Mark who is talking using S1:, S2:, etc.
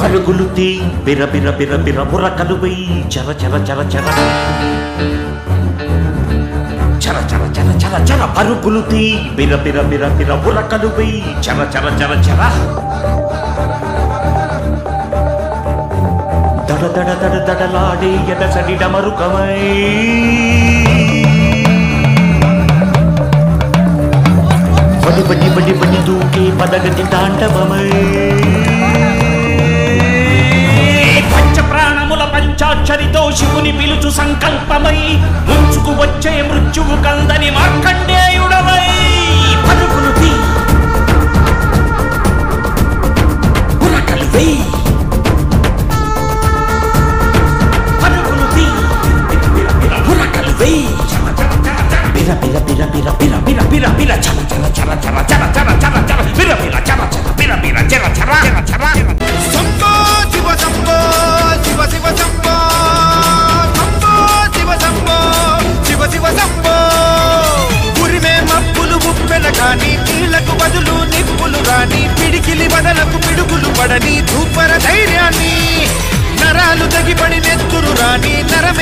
S1: పరుగులు తీ బిర బిర బిర బిర బుర్రకలు వెయ్యి చర చర చర చర చర చర చర చర చర పరుగులు తీ బిర బిర బిర బిర బుర్రకలు వెయ్యి చర చర చర చర దడ దడ దడ దడలాడే ఎదసడి డమరుకమై బడి బడి బడి బడి దూకే పదగతి తాండవమై పంచ ప్రాణముల పంచాక్షరితో శివుని పిలుచు సంకల్పమై ముంచుకు వచ్చే మృత్యువు కందని మార్కండేయుడవై పరుగులు తీ ఉరకలు వేయి పరుగులు తీ ఉరకలు వేయి బిర బిర బిర బిర బిర బిర బిర బిర చర చర చర చర చర చర చర చర బిర బిర చర చర బిర బిర చర చర చర చర
S2: శంభో శివ శంభో శివ శివ శంభో శంభో శివ శంభో శివ శివ శంభో ఉరిమే మప్పులు ఉప్పెన కాని నీళ్లకు బదులు నిప్పులు రాని పిడికిలి వదలకు పిడుగులు పడని ధూపర ధైర్యాన్ని నరాలు తగిపడి నెత్తురు రాని నరమ